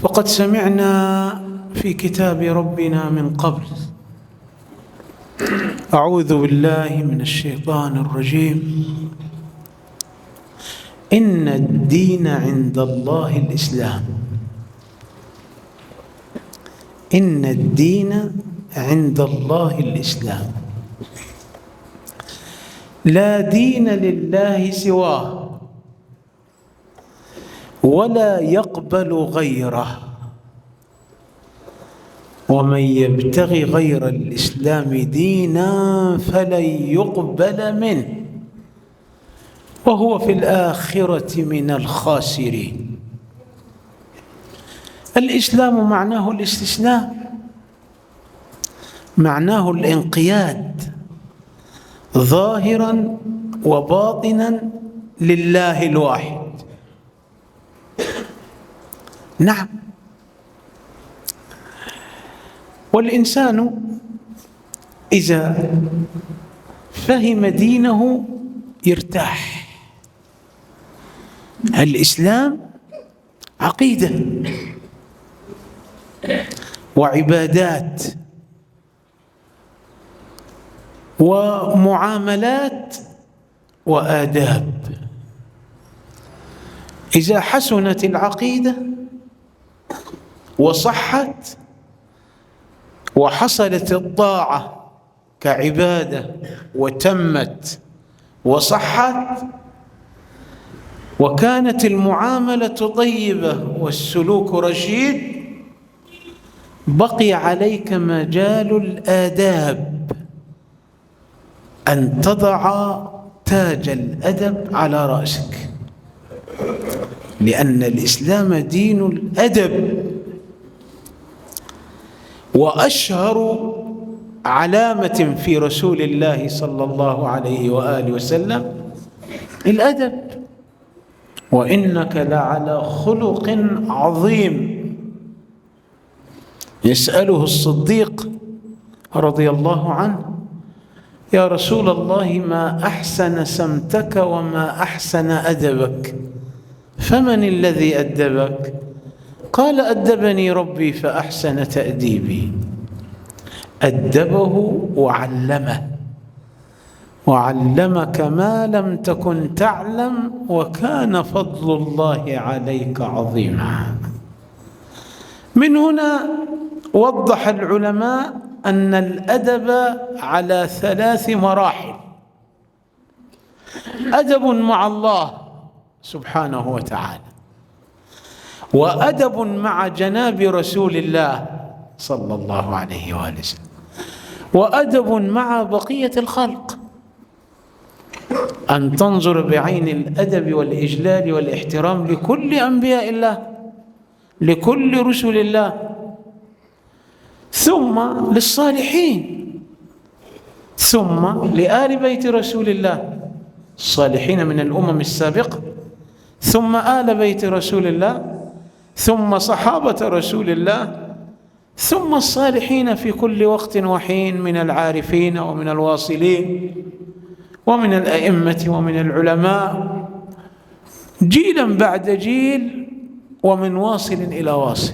وقد سمعنا في كتاب ربنا من قبل أعوذ بالله من الشيطان الرجيم إن الدين عند الله الإسلام إن الدين عند الله الإسلام لا دين لله سواه ولا يقبل غيره ومن يبتغي غير الإسلام دينا فلن يقبل منه وهو في الآخرة من الخاسرين الإسلام معناه الاستسلام معناه الانقياد ظاهرا وباطنا لله الواحد نعم والإنسان إذا فهم دينه يرتاح الإسلام عقيدة وعبادات ومعاملات وآداب إذا حسنت العقيدة وصحت وحصلت الطاعة كعبادة وتمت وصحت وكانت المعاملة طيبة والسلوك رشيد بقي عليك مجال الآداب أن تضع تاج الأدب على رأسك لأن الإسلام دين الأدب وأشهر علامة في رسول الله صلى الله عليه وآله وسلم الأدب وإنك لعلى خلق عظيم يسأله الصديق رضي الله عنه يا رسول الله ما أحسن سمتك وما أحسن أدبك فمن الذي أدبك قال أدبني ربي فأحسن تأديبي أدبه وعلمه وعلمك ما لم تكن تعلم وكان فضل الله عليك عظيما من هنا وضح العلماء أن الأدب على ثلاث مراحل أدب مع الله سبحانه وتعالى وأدب مع جناب رسول الله صلى الله عليه وآله وسلم وأدب مع بقية الخلق أن تنظر بعين الأدب والإجلال والاحترام لكل أنبياء الله لكل رسل الله ثم للصالحين ثم لآل بيت رسول الله الصالحين من الأمم السابقة ثم آل بيت رسول الله ثم صحابة رسول الله ثم الصالحين في كل وقت وحين من العارفين ومن الواصلين ومن الأئمة ومن العلماء جيلا بعد جيل ومن واصل إلى واصل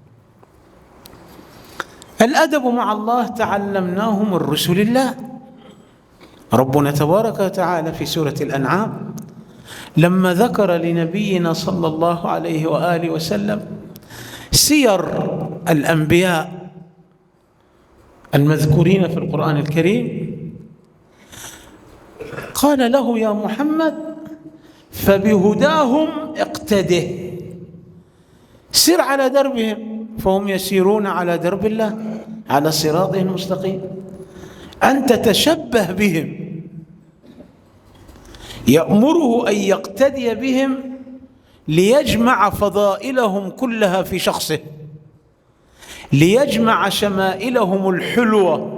الأدب مع الله تعلمناه من رسل الله ربنا تبارك وتعالى في سورة الأنعام لما ذكر لنبينا صلى الله عليه وآله وسلم سير الأنبياء المذكورين في القرآن الكريم قال له يا محمد فبهداهم اقتده سر على دربهم فهم يسيرون على درب الله على صراطه المستقيم أن تتشبه بهم يأمره أن يقتدي بهم ليجمع فضائلهم كلها في شخصه ليجمع شمائلهم الحلوة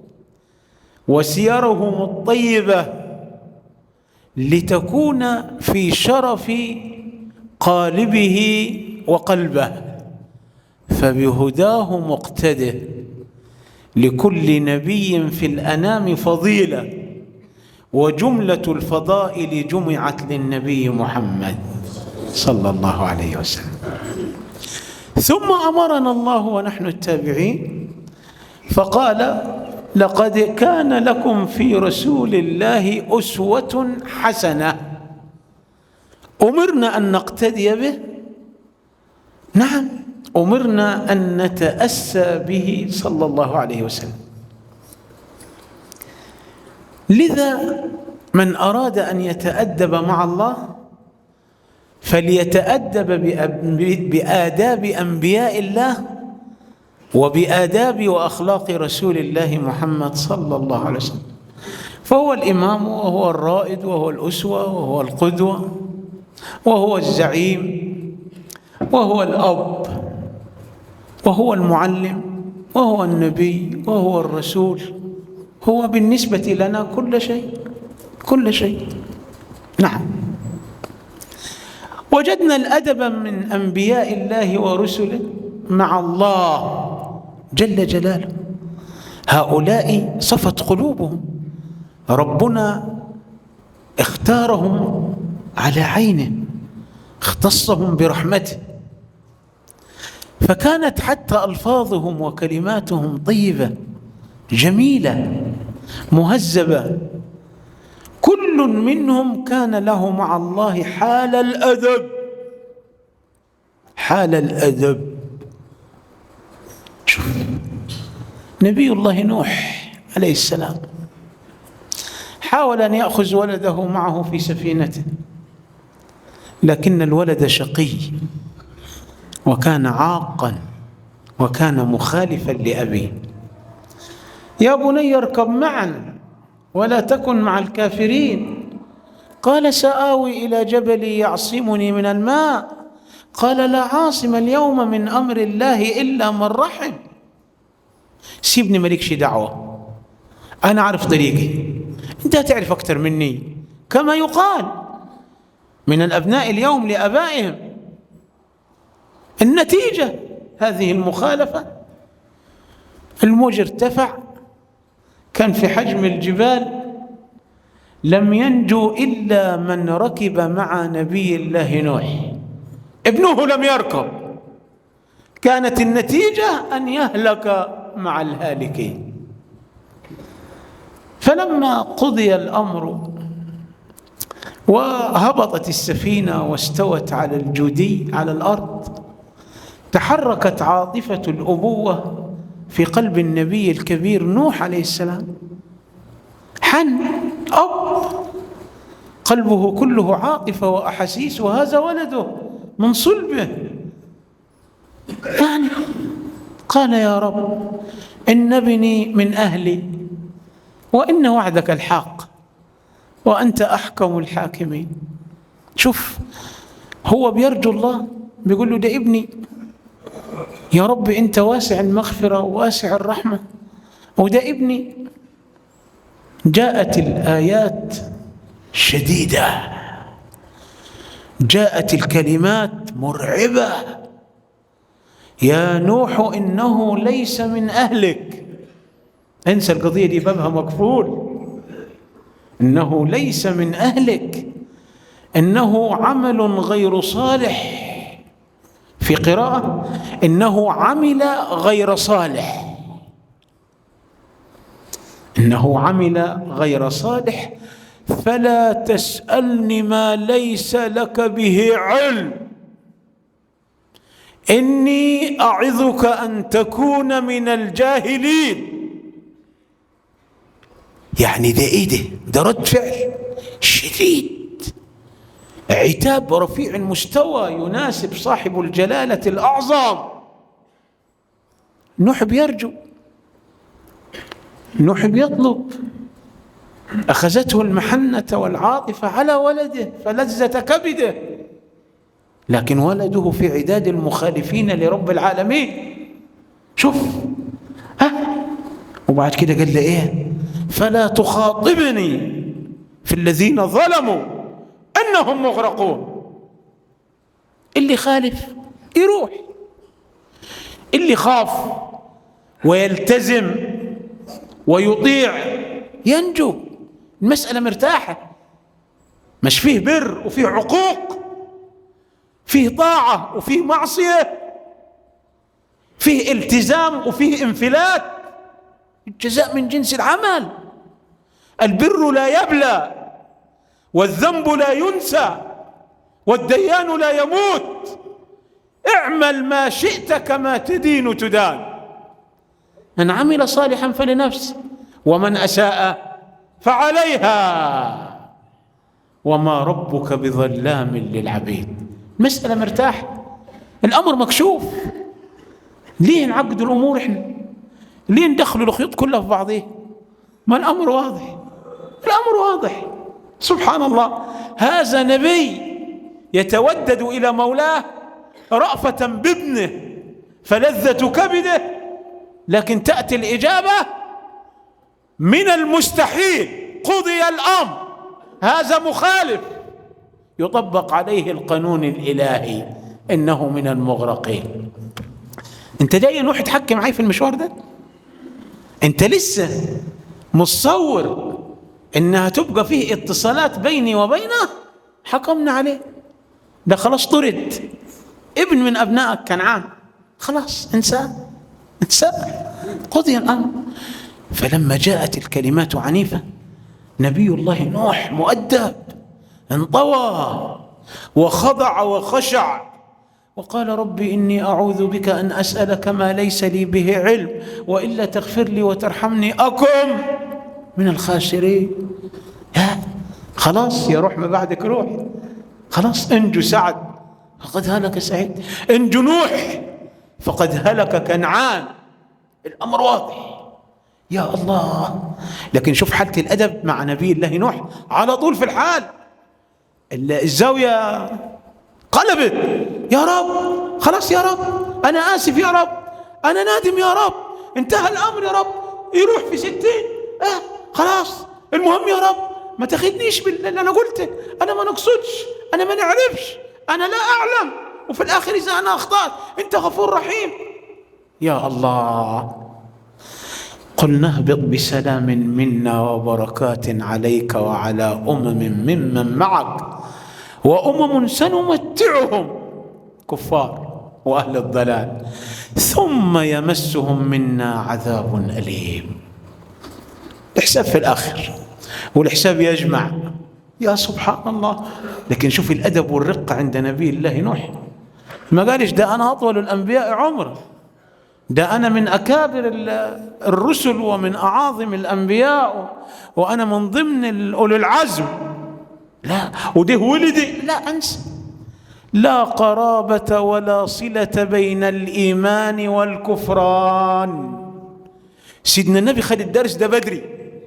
وسيرهم الطيبة لتكون في شرف قالبه وقلبه فبهداه مقتده لكل نبي في الانام فضيله وجمله الفضائل جمعت للنبي محمد صلى الله عليه وسلم ثم امرنا الله ونحن التابعين فقال لقد كان لكم في رسول الله اسوه حسنه امرنا ان نقتدي به نعم امرنا ان نتاسى به صلى الله عليه وسلم لذا من اراد ان يتادب مع الله فليتادب باداب انبياء الله وباداب واخلاق رسول الله محمد صلى الله عليه وسلم فهو الامام وهو الرائد وهو الاسوه وهو القدوه وهو الزعيم وهو الاب وهو المعلم وهو النبي وهو الرسول هو بالنسبه لنا كل شيء كل شيء نعم وجدنا الادب من انبياء الله ورسله مع الله جل جلاله هؤلاء صفت قلوبهم ربنا اختارهم على عينه اختصهم برحمته فكانت حتى الفاظهم وكلماتهم طيبه جميله مهذبه كل منهم كان له مع الله حال الادب حال الادب شوف نبي الله نوح عليه السلام حاول ان ياخذ ولده معه في سفينته لكن الولد شقي وكان عاقا وكان مخالفا لابيه يا بني اركب معنا ولا تكن مع الكافرين قال سآوي إلى جبل يعصمني من الماء قال لا عاصم اليوم من أمر الله إلا من رحم سيبني مالكش دعوة أنا أعرف طريقي أنت تعرف أكثر مني كما يقال من الأبناء اليوم لآبائهم النتيجة هذه المخالفة الموج ارتفع كان في حجم الجبال لم ينجو الا من ركب مع نبي الله نوح ابنه لم يركب كانت النتيجه ان يهلك مع الهالكين فلما قضي الامر وهبطت السفينه واستوت على الجودي على الارض تحركت عاطفه الابوه في قلب النبي الكبير نوح عليه السلام حن أب قلبه كله عاطفة وأحاسيس وهذا ولده من صلبه يعني قال يا رب إن ابني من أهلي وإن وعدك الحق وأنت أحكم الحاكمين شوف هو بيرجو الله بيقول له ده ابني يا رب انت واسع المغفره وواسع الرحمه وده ابني جاءت الايات شديده جاءت الكلمات مرعبه يا نوح انه ليس من اهلك انسى القضيه دي بابها مقفول انه ليس من اهلك انه عمل غير صالح في قراءة إنه عمل غير صالح إنه عمل غير صالح فلا تسألني ما ليس لك به علم إني أعظك أن تكون من الجاهلين يعني ده إيه ده؟ ده رد فعل شديد عتاب رفيع المستوى يناسب صاحب الجلاله الاعظم نوح بيرجو نوح بيطلب اخذته المحنه والعاطفه على ولده فلذه كبده لكن ولده في عداد المخالفين لرب العالمين شوف ها وبعد كده قال له ايه فلا تخاطبني في الذين ظلموا انهم مغرقون اللي خالف يروح اللي خاف ويلتزم ويطيع ينجو المسألة مرتاحة مش فيه بر وفيه عقوق فيه طاعة وفيه معصية فيه التزام وفيه انفلات الجزاء من جنس العمل البر لا يبلى والذنب لا ينسى والديان لا يموت اعمل ما شئت كما تدين تدان من عمل صالحا فلنفسه ومن اساء فعليها وما ربك بظلام للعبيد مسألة مرتاح الأمر مكشوف ليه نعقد الأمور إحنا ليه ندخلوا الخيوط كلها في بعضها ما الأمر واضح الأمر واضح سبحان الله هذا نبي يتودد إلى مولاه رأفة بابنه فلذة كبده لكن تأتي الإجابة من المستحيل قضي الأمر هذا مخالف يطبق عليه القانون الإلهي إنه من المغرقين أنت جاي نروح تحكي معي في المشوار ده أنت لسه متصور إنها تبقى فيه اتصالات بيني وبينه حكمنا عليه ده خلاص طرد ابن من أبنائك كنعان خلاص انساه انساه قضي الأمر فلما جاءت الكلمات عنيفة نبي الله نوح مؤدب انطوى وخضع وخشع وقال ربي إني أعوذ بك أن أسألك ما ليس لي به علم وإلا تغفر لي وترحمني أكن من الخاسرين يا خلاص يا روح ما بعدك روح خلاص انجو سعد فقد هلك سعيد انجو نوح فقد هلك كنعان الأمر واضح يا الله لكن شوف حالة الأدب مع نبي الله نوح على طول في الحال الزاوية قلبت يا رب خلاص يا رب أنا آسف يا رب أنا نادم يا رب انتهى الأمر يا رب يروح في ستين آه خلاص المهم يا رب ما تاخدنيش باللي أنا قلته أنا ما نقصدش أنا ما نعرفش أنا لا أعلم وفي الآخر إذا أنا أخطأت أنت غفور رحيم يا الله قل نهبط بسلام منا وبركات عليك وعلى امم ممن معك وامم سنمتعهم كفار واهل الضلال ثم يمسهم منا عذاب اليم الحساب في الاخر والحساب يجمع يا سبحان الله لكن شوف الادب والرقه عند نبي الله نوح ما قالش ده انا اطول الانبياء عمرا ده أنا من أكابر الرسل ومن أعاظم الأنبياء وأنا من ضمن أولي العزم لا وده ولدي لا أنسى لا قرابة ولا صلة بين الإيمان والكفران سيدنا النبي خد الدرس ده بدري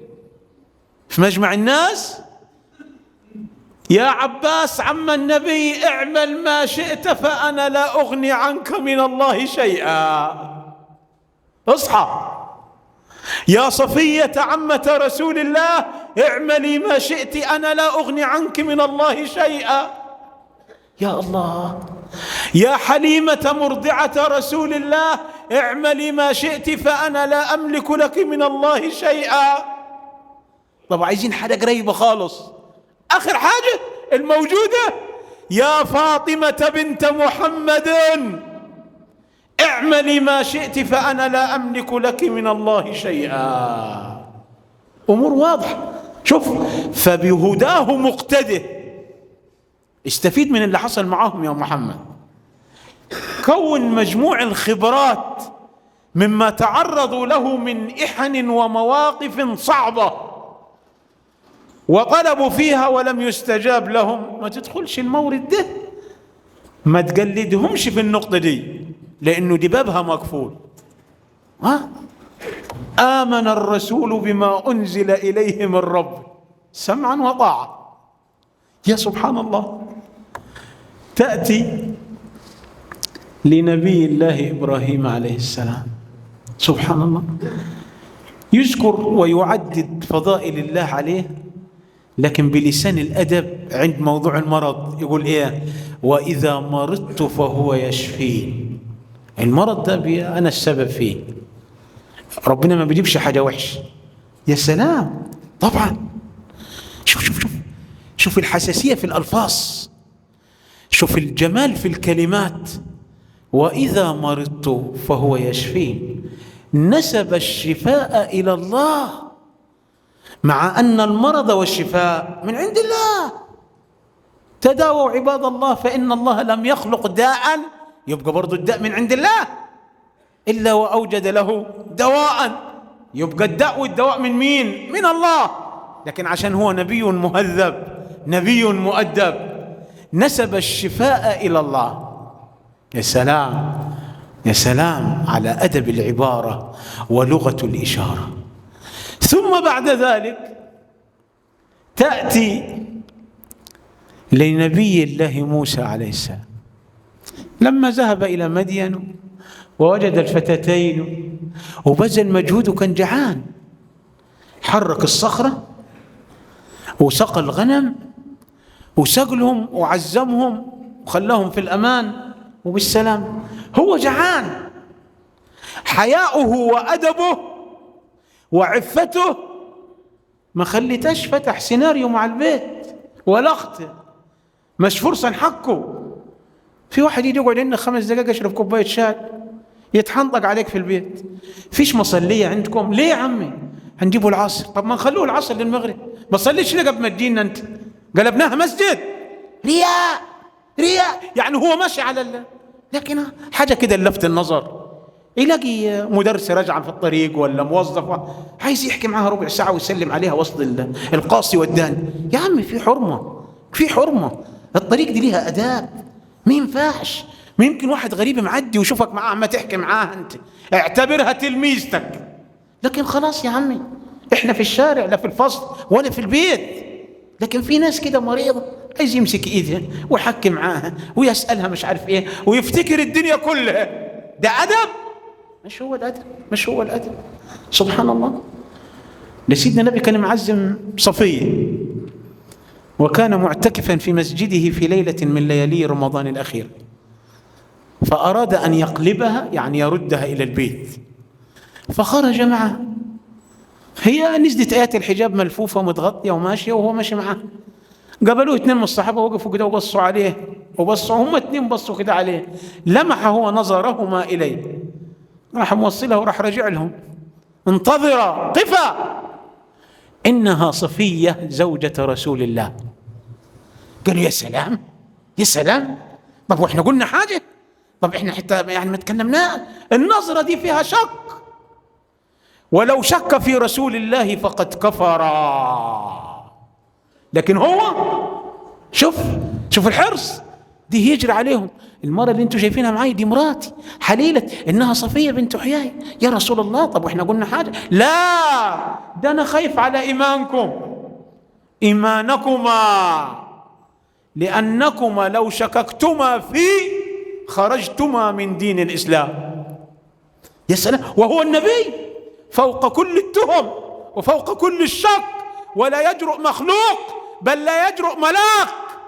في مجمع الناس يا عباس عم النبي اعمل ما شئت فأنا لا أغني عنك من الله شيئا اصحى يا صفية عمة رسول الله اعملي ما شئت أنا لا أغني عنك من الله شيئا يا الله يا حليمة مرضعة رسول الله اعملي ما شئت فأنا لا أملك لك من الله شيئا طب عايزين حاجة قريبة خالص آخر حاجة الموجودة يا فاطمة بنت محمد اعملي ما شئت فأنا لا أملك لك من الله شيئا أمور واضحة شوف فبهداه مقتده استفيد من اللي حصل معاهم يا محمد كون مجموع الخبرات مما تعرضوا له من إحن ومواقف صعبة وطلبوا فيها ولم يستجاب لهم ما تدخلش المورد ده ما تقلدهمش في النقطة دي لأنه دي بابها مقفول ها آمن الرسول بما أنزل إليه من رب سمعا وطاعة يا سبحان الله تأتي لنبي الله إبراهيم عليه السلام سبحان الله يذكر ويعدد فضائل الله عليه لكن بلسان الأدب عند موضوع المرض يقول إيه وإذا مرضت فهو يشفين المرض ده أنا السبب فيه ربنا ما بيجيبش حاجة وحش يا سلام طبعا شوف شوف شوف شوف الحساسية في الألفاظ شوف الجمال في الكلمات واذا مرضت فهو يشفين نسب الشفاء الى الله مع ان المرض والشفاء من عند الله تداووا عباد الله فان الله لم يخلق داء يبقى برضو الداء من عند الله الا واوجد له دواء يبقى الداء والدواء من مين من الله لكن عشان هو نبي مهذب نبي مؤدب نسب الشفاء الى الله يا سلام يا سلام على ادب العباره ولغه الاشاره ثم بعد ذلك تاتي لنبي الله موسى عليه السلام لما ذهب الى مدين ووجد الفتاتين وبذل مجهود وكان جعان حرك الصخره وسقى الغنم وسقلهم وعزمهم وخلاهم في الامان وبالسلام هو جعان حياؤه وادبه وعفته ما خليتش فتح سيناريو مع البيت ولخت مش فرصه نحكه في واحد يجي يقعد عندنا خمس دقائق يشرب كوبايه شاي يتحنطق عليك في البيت فيش مصلية عندكم ليه يا عمي هنجيبوا العصر طب ما نخلوه العصر للمغرب ما تصليش ليه قبل ما تجينا انت قلبناها مسجد رياء رياء يعني هو ماشي على ال... لكن حاجة كده لفت النظر يلاقي مدرس راجعا في الطريق ولا موظف عايز يحكي معاها ربع ساعة ويسلم عليها وسط القاصي والداني يا عمي في حرمة في حرمة الطريق دي ليها آداب ما ينفعش ما يمكن واحد غريب معدي ويشوفك معاه ما تحكي معاه انت اعتبرها تلميذتك لكن خلاص يا عمي احنا في الشارع لا في الفصل ولا في البيت لكن في ناس كده مريضة عايز يمسك ايدها ويحكي معاها ويسألها مش عارف ايه ويفتكر الدنيا كلها ده أدب مش هو الأدب مش هو الأدب سبحان الله ده سيدنا النبي كان معزم صفية وكان معتكفا في مسجده في ليلة من ليالي رمضان الأخير فأراد أن يقلبها يعني يردها إلى البيت فخرج معه هي نزلت آيات الحجاب ملفوفة ومتغطية وماشية وهو ماشي معاه قابلوه اثنين من الصحابة وقفوا كده وبصوا عليه وبصوا هم اثنين بصوا كده عليه لمح هو نظرهما إليه راح موصلها وراح رجع لهم انتظرا قفا إنها صفية زوجة رسول الله قالوا يا سلام يا سلام طب واحنا قلنا حاجة طب احنا حتى يعني ما تكلمنا النظرة دي فيها شك ولو شك في رسول الله فقد كفر لكن هو شوف شوف الحرص دي يجري عليهم المرة اللي انتم شايفينها معي دي مراتي حليلة انها صفية بنت حياي يا رسول الله طب واحنا قلنا حاجة لا ده انا خايف على ايمانكم ايمانكما لانكما لو شككتما فيه خرجتما من دين الاسلام يا سلام وهو النبي فوق كل التهم وفوق كل الشك ولا يجرؤ مخلوق بل لا يجرؤ ملاك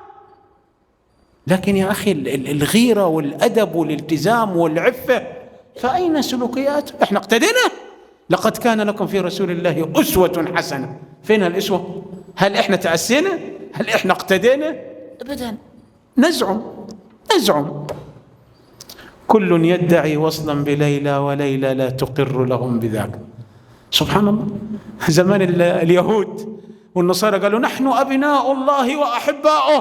لكن يا اخي الغيره والادب والالتزام والعفه فاين سلوكيات احنا اقتدينا لقد كان لكم في رسول الله اسوه حسنه فين الاسوه هل احنا تاسينا هل احنا اقتدينا ابدا نزعم نزعم كل يدعي وصلا بليلى وليلى لا تقر لهم بذاك سبحان الله زمان اليهود والنصارى قالوا نحن أبناء الله وأحباؤه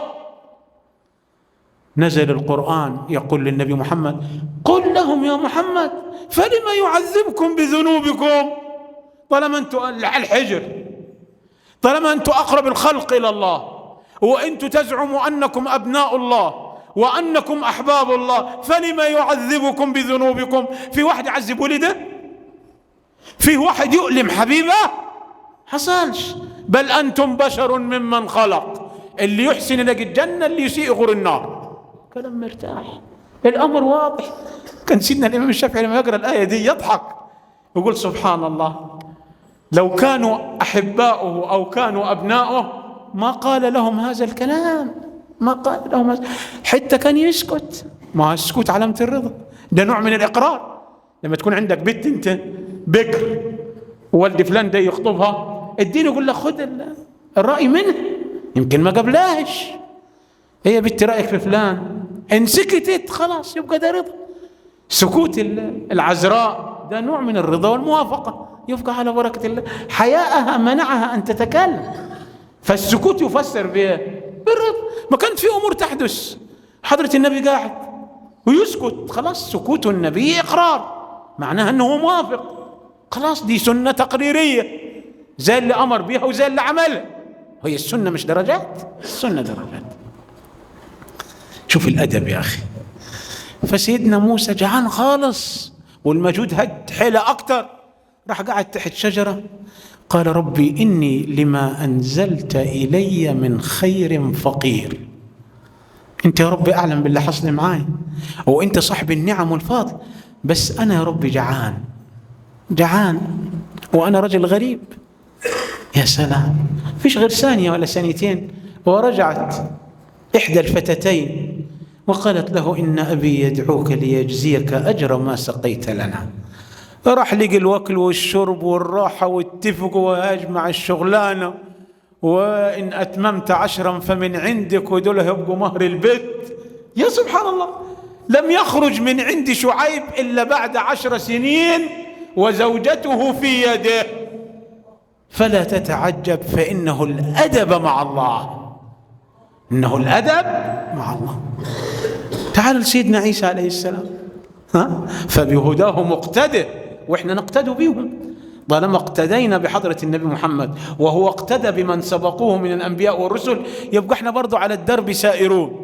نزل القرآن يقول للنبي محمد قل لهم يا محمد فلم يعذبكم بذنوبكم طالما أنتم على الحجر طالما أنتم أقرب الخلق إلى الله وأنتم تزعموا أنكم أبناء الله وأنكم أحباب الله فلما يعذبكم بذنوبكم في واحد يعذب ولده في واحد يؤلم حبيبه حصلش بل أنتم بشر ممن خلق اللي يحسن يلاقي الجنة اللي يسيء غر النار كلام مرتاح الأمر واضح كان سيدنا الإمام الشافعي لما يقرأ الآية دي يضحك يقول سبحان الله لو كانوا أحباؤه أو كانوا أبناؤه ما قال لهم هذا الكلام ما قال لهم حتى كان يسكت ما السكوت علامة الرضا ده نوع من الإقرار لما تكون عندك بنت أنت بكر وولد فلان ده يخطبها الدين يقول لك خذ الرأي منه يمكن ما قبلاش هي بنت رأيك في فلان إن سكتت خلاص يبقى ده رضا سكوت العذراء ده نوع من الرضا والموافقة يبقى على بركة الله حياءها منعها أن تتكلم فالسكوت يفسر بالرضا ما كان في أمور تحدث حضرة النبي قاعد ويسكت خلاص سكوت النبي إقرار معناها أنه موافق خلاص دي سنة تقريرية زي اللي أمر بها وزي اللي عملها هي السنة مش درجات السنة درجات شوف الأدب يا أخي فسيدنا موسى جعان خالص والمجهود هد حيلة أكتر راح قاعد تحت شجرة قال ربي إني لما أنزلت إلي من خير فقير أنت يا ربي أعلم باللي حصل معاي وأنت صاحب النعم والفضل بس أنا يا ربي جعان جعان وأنا رجل غريب يا سلام فيش غير ثانية ولا ثانيتين ورجعت إحدى الفتاتين وقالت له إن أبي يدعوك ليجزيك أجر ما سقيت لنا راح لقي الوكل والشرب والراحة والتفق وأجمع الشغلانة وإن أتممت عشرا فمن عندك ودول يبقوا مهر البيت يا سبحان الله لم يخرج من عند شعيب إلا بعد عشر سنين وزوجته في يده فلا تتعجب فإنه الأدب مع الله إنه الأدب مع الله تعال لسيدنا عيسى عليه السلام ها فبهداه مقتدى واحنا نقتدي بهم طالما اقتدينا بحضرة النبي محمد وهو اقتدى بمن سبقوه من الأنبياء والرسل يبقى احنا برضو على الدرب سائرون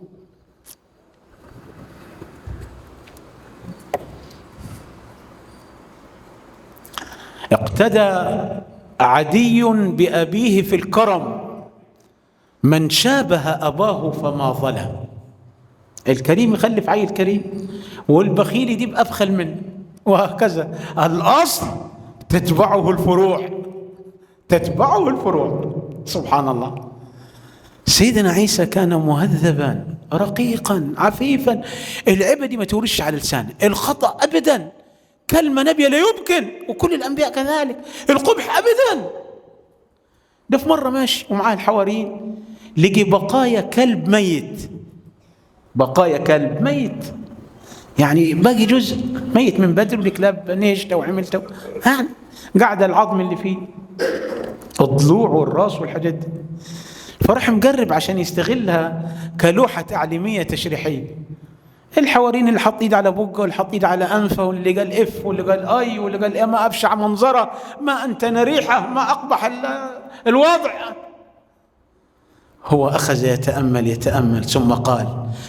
اقتدى عدي بأبيه في الكرم من شابه أباه فما ظلم الكريم يخلف عيل كريم والبخيل يجيب أبخل منه وهكذا الأصل تتبعه الفروع تتبعه الفروع سبحان الله سيدنا عيسى كان مهذبا رقيقا عفيفا العبة دي ما تورش على لسانه الخطأ أبدا كلمة نبيه لا يمكن وكل الأنبياء كذلك القبح أبدا ده في مرة ماشي ومعاه الحواريين لقي بقايا كلب ميت بقايا كلب ميت يعني باقي جزء ميت من بدر الكلاب نيشته وعملته يعني قاعد العظم اللي فيه الضلوع والراس والحاجات دي فراح مقرب عشان يستغلها كلوحة تعليمية تشريحية الحوارين اللي حط ايد على بقه واللي حط ايد على انفه واللي قال اف واللي قال اي واللي قال إيه ما ابشع منظره ما انتن ريحه ما اقبح الوضع هو اخذ يتامل يتامل ثم قال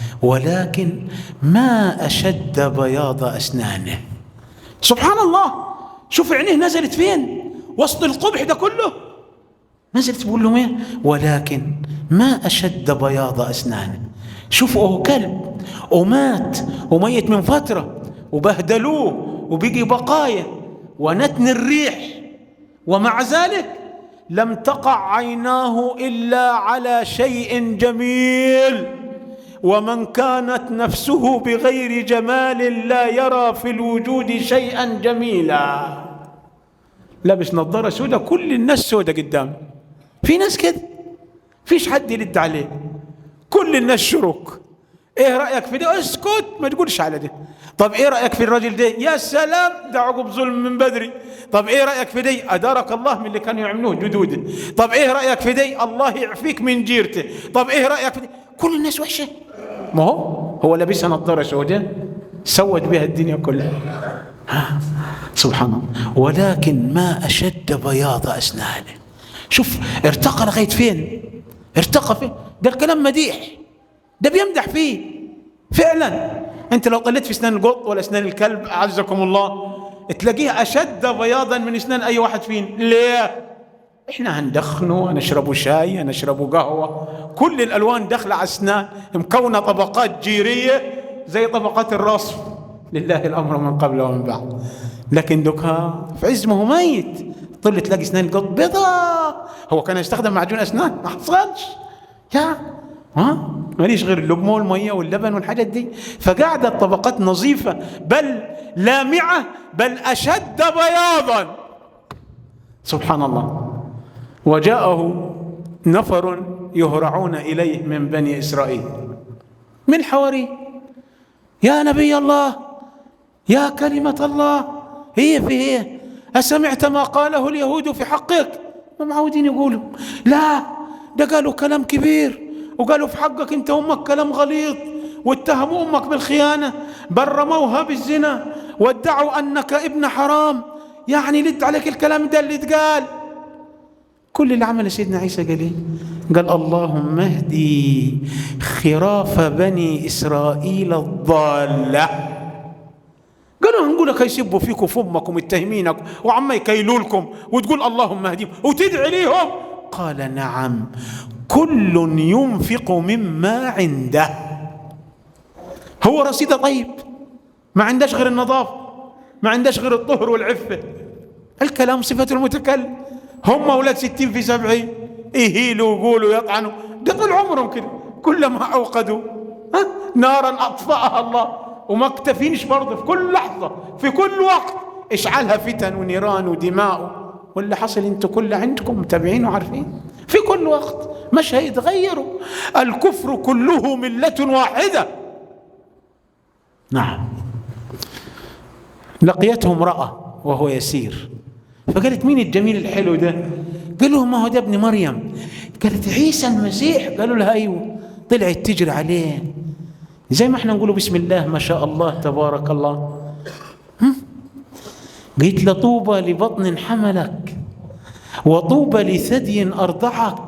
ولكن ما اشد بياض اسنانه سبحان الله شوف عينيه نزلت فين وسط القبح ده كله نزلت بقول لهم ايه ولكن ما اشد بياض اسنانه شوفوا هو كلب ومات وميت من فتره وبهدلوه وبقي بقايا ونتن الريح ومع ذلك لم تقع عيناه الا على شيء جميل ومن كانت نفسه بغير جمال لا يرى في الوجود شيئا جميلا لابس نظاره سوداء كل الناس سوداء قدام في ناس كده فيش حد يرد عليه كل الناس شروك ايه رايك في ده اسكت ما تقولش على ده طب ايه رايك في الراجل ده يا سلام ده عقب ظلم من بدري طب ايه رايك في دي ادارك الله من اللي كانوا يعملوه جدوده طب ايه رايك في دي الله يعفيك من جيرته طب ايه رايك في دي كل الناس وحشه ما هو هو لابسها نظاره سوداء سود بها الدنيا كلها ها سبحان الله ولكن ما اشد بياض اسنانه شوف ارتقى لغايه فين ارتقى فين ده الكلام مديح ده بيمدح فيه فعلا انت لو طليت في اسنان القط ولا اسنان الكلب اعزكم الله تلاقيه اشد بياضا من اسنان اي واحد فينا ليه احنا هندخنه هنشربوا شاي هنشربوا قهوه كل الالوان داخله على اسنان مكونه طبقات جيريه زي طبقات الرصف لله الامر من قبل ومن بعد لكن دوكا في عز ما هو ميت طل تلاقي اسنان القط بيضاء هو كان يستخدم معجون اسنان ما حصلش يا ها ماليش غير اللقمه والميه واللبن والحاجات دي فقعدت طبقات نظيفه بل لامعه بل اشد بياضا سبحان الله وجاءه نفر يهرعون اليه من بني اسرائيل من حواري يا نبي الله يا كلمة الله هي في هي أسمعت ما قاله اليهود في حقك ما معودين يقولوا لا ده قالوا كلام كبير وقالوا في حقك انت امك كلام غليظ واتهموا امك بالخيانه بل رموها بالزنا وادعوا انك ابن حرام يعني لد عليك الكلام ده اللي اتقال كل اللي عمله سيدنا عيسى قال ايه قال اللهم اهدي خراف بني اسرائيل الضاله قالوا نقول لك يسبوا فيكم في امكم متهمينك وعم يكيلوا لكم وتقول اللهم اهديهم وتدعي ليهم قال نعم كل ينفق مما عنده هو رصيده طيب ما عندهش غير النظافه ما عندهش غير الطهر والعفه الكلام صفه المتكلم هم اولاد ستين في سبعين يهيلوا ويقولوا يطعنوا ده طول عمرهم كده كلما اوقدوا ها نارا اطفاها الله وما اكتفينش برضه في كل لحظه في كل وقت اشعلها فتن ونيران ودماء واللي حصل انتوا كل عندكم متابعين وعارفين في كل وقت مش هيتغيروا الكفر كله مله واحده نعم لقيته امراه وهو يسير فقالت مين الجميل الحلو ده قال له ما هو ده ابن مريم قالت عيسى المسيح قالوا لها ايوه طلعت تجري عليه زي ما احنا نقول بسم الله ما شاء الله تبارك الله هم؟ قلت له طوبى لبطن حملك وطوبى لثدي ارضعك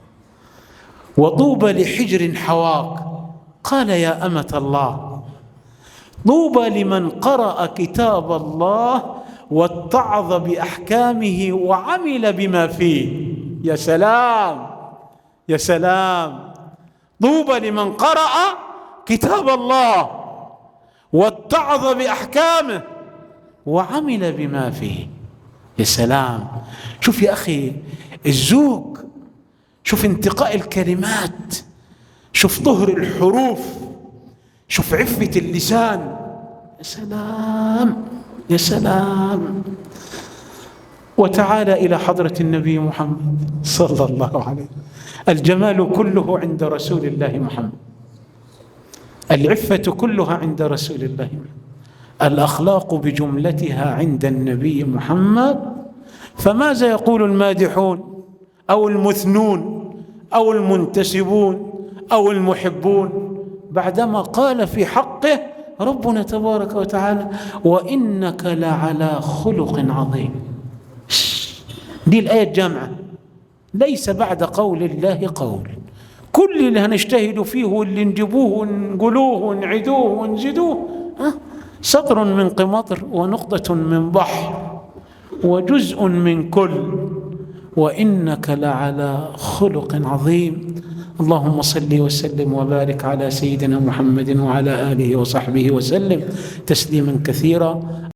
وطوبى لحجر حواك قال يا امه الله طوبى لمن قرأ كتاب الله واتعظ باحكامه وعمل بما فيه يا سلام يا سلام طوبى لمن قرأ كتاب الله واتعظ باحكامه وعمل بما فيه يا سلام شوف يا اخي الزوج شوف انتقاء الكلمات شوف طهر الحروف شوف عفه اللسان يا سلام يا سلام وتعالى الى حضره النبي محمد صلى الله عليه الجمال كله عند رسول الله محمد العفه كلها عند رسول الله الاخلاق بجملتها عند النبي محمد فماذا يقول المادحون او المثنون او المنتسبون او المحبون بعدما قال في حقه ربنا تبارك وتعالى وانك لعلى خلق عظيم دي الايه الجامعه ليس بعد قول الله قول كل اللي هنجتهد فيه واللي نجيبوه ونقولوه ونعيدوه ونزيدوه ها سطر من قمطر ونقطة من بحر وجزء من كل وإنك لعلى خلق عظيم اللهم صل وسلم وبارك على سيدنا محمد وعلى آله وصحبه وسلم تسليما كثيرا